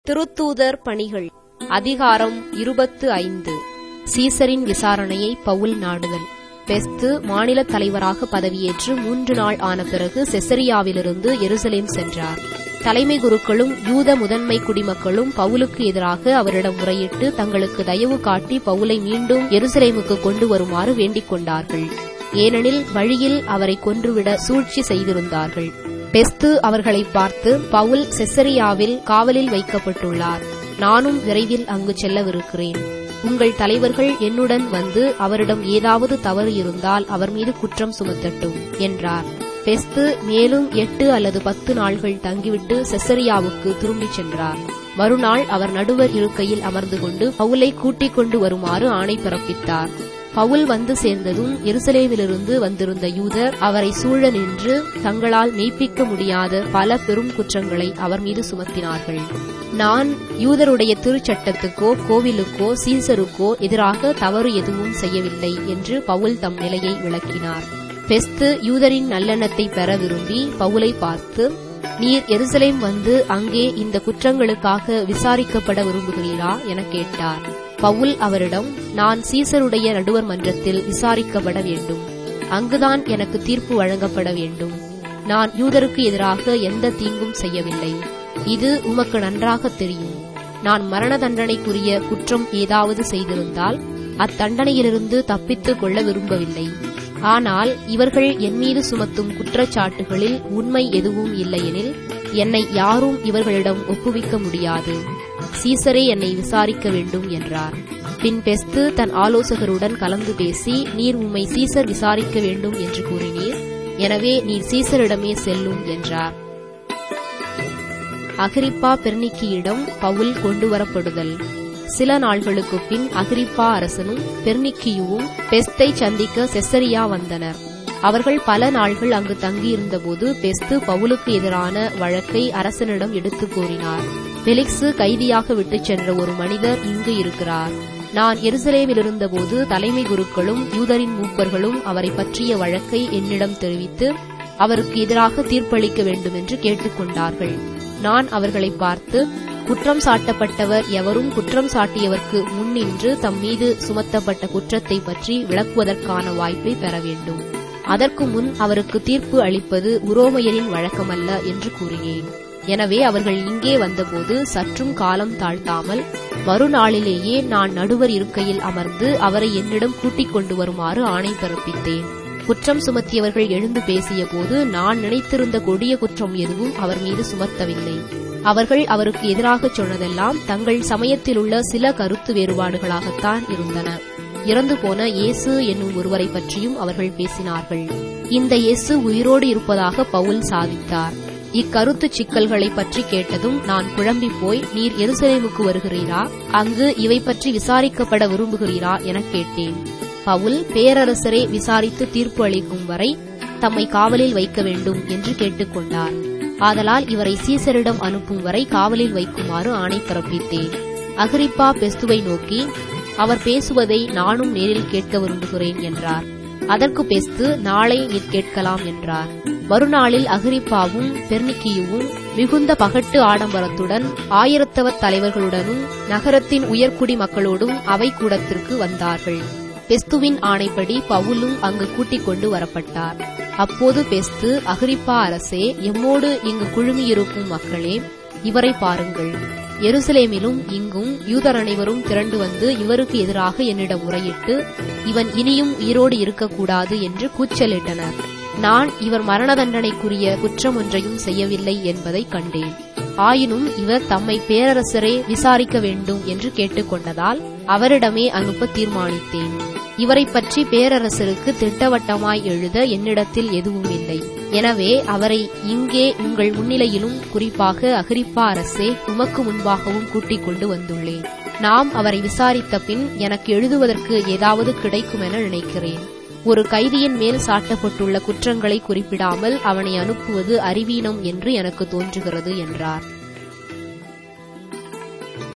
திருத்தூதர் பணிகள் அதிகாரம் இருபத்து ஐந்து சீசரின் விசாரணையை பவுல் நாடுதல் பெஸ்து மாநில தலைவராக பதவியேற்று மூன்று நாள் ஆன பிறகு செசரியாவிலிருந்து எருசலேம் சென்றார் தலைமை குருக்களும் யூத முதன்மை குடிமக்களும் பவுலுக்கு எதிராக அவரிடம் முறையிட்டு தங்களுக்கு தயவு காட்டி பவுலை மீண்டும் எருசலேமுக்கு கொண்டு வருமாறு வேண்டிக் கொண்டார்கள் ஏனெனில் வழியில் அவரை கொன்றுவிட சூழ்ச்சி செய்திருந்தார்கள் பெஸ்து அவர்களை பார்த்து பவுல் செசரியாவில் காவலில் வைக்கப்பட்டுள்ளார் நானும் விரைவில் அங்கு செல்லவிருக்கிறேன் உங்கள் தலைவர்கள் என்னுடன் வந்து அவரிடம் ஏதாவது தவறு இருந்தால் அவர் மீது குற்றம் சுமத்தட்டும் என்றார் பெஸ்து மேலும் எட்டு அல்லது பத்து நாள்கள் தங்கிவிட்டு செசரியாவுக்கு திரும்பிச் சென்றார் மறுநாள் அவர் நடுவர் இருக்கையில் அமர்ந்து கொண்டு பவுலை கூட்டிக் கொண்டு வருமாறு ஆணை பிறப்பித்தார் பவுல் வந்து சேர்ந்ததும் எருசலேமிலிருந்து வந்திருந்த யூதர் அவரை சூழ நின்று தங்களால் மெய்ப்பிக்க முடியாத பல பெரும் குற்றங்களை அவர் மீது சுமத்தினார்கள் நான் யூதருடைய திருச்சட்டத்துக்கோ கோவிலுக்கோ சீசருக்கோ எதிராக தவறு எதுவும் செய்யவில்லை என்று பவுல் தம் நிலையை விளக்கினார் பெஸ்து யூதரின் நல்லெண்ணத்தை பெற விரும்பி பவுலை பார்த்து நீர் எருசலேம் வந்து அங்கே இந்த குற்றங்களுக்காக விசாரிக்கப்பட விரும்புகிறீரா என கேட்டார் பவுல் அவரிடம் நான் சீசருடைய நடுவர் மன்றத்தில் விசாரிக்கப்பட வேண்டும் அங்குதான் எனக்கு தீர்ப்பு வழங்கப்பட வேண்டும் நான் யூதருக்கு எதிராக எந்த தீங்கும் செய்யவில்லை இது உமக்கு நன்றாக தெரியும் நான் மரண தண்டனைக்குரிய குற்றம் ஏதாவது செய்திருந்தால் அத்தண்டனையிலிருந்து தப்பித்துக் கொள்ள விரும்பவில்லை ஆனால் இவர்கள் என் மீது சுமத்தும் குற்றச்சாட்டுகளில் உண்மை எதுவும் இல்லையெனில் என்னை யாரும் இவர்களிடம் ஒப்புவிக்க முடியாது சீசரே என்னை விசாரிக்க வேண்டும் என்றார் பின் பெஸ்து தன் ஆலோசகருடன் கலந்து பேசி நீர் உம்மை சீசர் விசாரிக்க வேண்டும் என்று கூறினீர் எனவே நீர் சீசரிடமே செல்லும் என்றார் அகிரிப்பா பெர்னிக்கியிடம் பவுல் கொண்டுவரப்படுதல் சில நாள்களுக்கு பின் அகிரிப்பா அரசனும் பெர்னிக்கியுவும் பெஸ்தை சந்திக்க செசரியா வந்தனர் அவர்கள் பல நாள்கள் அங்கு தங்கியிருந்தபோது பெஸ்து பவுலுக்கு எதிரான வழக்கை அரசனிடம் எடுத்துக் கூறினார் பெலிக்ஸு கைதியாக விட்டுச் சென்ற ஒரு மனிதர் இங்கு இருக்கிறார் நான் எருசலேமில் இருந்தபோது தலைமை குருக்களும் யூதரின் மூப்பர்களும் அவரை பற்றிய வழக்கை என்னிடம் தெரிவித்து அவருக்கு எதிராக தீர்ப்பளிக்க வேண்டும் என்று கேட்டுக்கொண்டார்கள் நான் அவர்களை பார்த்து குற்றம் சாட்டப்பட்டவர் எவரும் குற்றம் சாட்டியவர்க்கு முன்னின்று தம் மீது சுமத்தப்பட்ட குற்றத்தை பற்றி விளக்குவதற்கான வாய்ப்பை பெற வேண்டும் அதற்கு முன் அவருக்கு தீர்ப்பு அளிப்பது உரோமையரின் வழக்கமல்ல என்று கூறினேன் எனவே அவர்கள் இங்கே வந்தபோது சற்றும் காலம் தாழ்த்தாமல் மறுநாளிலேயே நான் நடுவர் இருக்கையில் அமர்ந்து அவரை என்னிடம் கூட்டிக் கொண்டு வருமாறு ஆணை பிறப்பித்தேன் குற்றம் சுமத்தியவர்கள் எழுந்து பேசிய போது நான் நினைத்திருந்த கொடிய குற்றம் எதுவும் அவர் மீது சுமத்தவில்லை அவர்கள் அவருக்கு எதிராக சொன்னதெல்லாம் தங்கள் சமயத்திலுள்ள சில கருத்து வேறுபாடுகளாகத்தான் இருந்தன இறந்து போன இயேசு என்னும் ஒருவரை பற்றியும் அவர்கள் பேசினார்கள் இந்த இயேசு உயிரோடு இருப்பதாக பவுல் சாதித்தார் இக்கருத்து சிக்கல்களை பற்றி கேட்டதும் நான் குழம்பி போய் நீர் எருசலேமுக்கு வருகிறீரா அங்கு இவை பற்றி விசாரிக்கப்பட விரும்புகிறீரா என கேட்டேன் பவுல் பேரரசரே விசாரித்து தீர்ப்பு அளிக்கும் வரை தம்மை காவலில் வைக்க வேண்டும் என்று கேட்டுக்கொண்டார் ஆதலால் இவரை சீசரிடம் அனுப்பும் வரை காவலில் வைக்குமாறு ஆணை பிறப்பித்தேன் அகிரிப்பா பெஸ்துவை நோக்கி அவர் பேசுவதை நானும் நேரில் கேட்க விரும்புகிறேன் என்றார் அதற்கு பெஸ்து நாளை நீர் கேட்கலாம் என்றார் மறுநாளில் அகிரிப்பாவும் பெர்னிக்கியுவும் மிகுந்த பகட்டு ஆடம்பரத்துடன் ஆயிரத்தவத் தலைவர்களுடனும் நகரத்தின் உயர்குடி மக்களோடும் அவை கூடத்திற்கு வந்தார்கள் பெஸ்துவின் ஆணைப்படி பவுலும் அங்கு கூட்டிக் கொண்டு வரப்பட்டார் அப்போது பெஸ்து அகிரிப்பா அரசே எம்மோடு இங்கு குழுமியிருக்கும் மக்களே இவரை பாருங்கள் எருசலேமிலும் இங்கும் யூதர் அனைவரும் திரண்டு வந்து இவருக்கு எதிராக என்னிடம் முறையிட்டு இவன் இனியும் உயிரோடு இருக்கக்கூடாது என்று கூச்சலிட்டனர் நான் இவர் மரண தண்டனைக்குரிய குற்றம் ஒன்றையும் செய்யவில்லை என்பதை கண்டேன் ஆயினும் இவர் தம்மை பேரரசரே விசாரிக்க வேண்டும் என்று கேட்டுக்கொண்டதால் அவரிடமே அனுப்ப தீர்மானித்தேன் இவரை பற்றி பேரரசருக்கு திட்டவட்டமாய் எழுத என்னிடத்தில் எதுவும் இல்லை எனவே அவரை இங்கே உங்கள் முன்னிலையிலும் குறிப்பாக அகிரிப்பா அரசே உமக்கு முன்பாகவும் கூட்டிக் கொண்டு வந்துள்ளேன் நாம் அவரை விசாரித்த பின் எனக்கு எழுதுவதற்கு ஏதாவது கிடைக்கும் என நினைக்கிறேன் ஒரு கைதியின் மேல் சாட்டப்பட்டுள்ள குற்றங்களை குறிப்பிடாமல் அவனை அனுப்புவது அறிவீனம் என்று எனக்கு தோன்றுகிறது என்றார்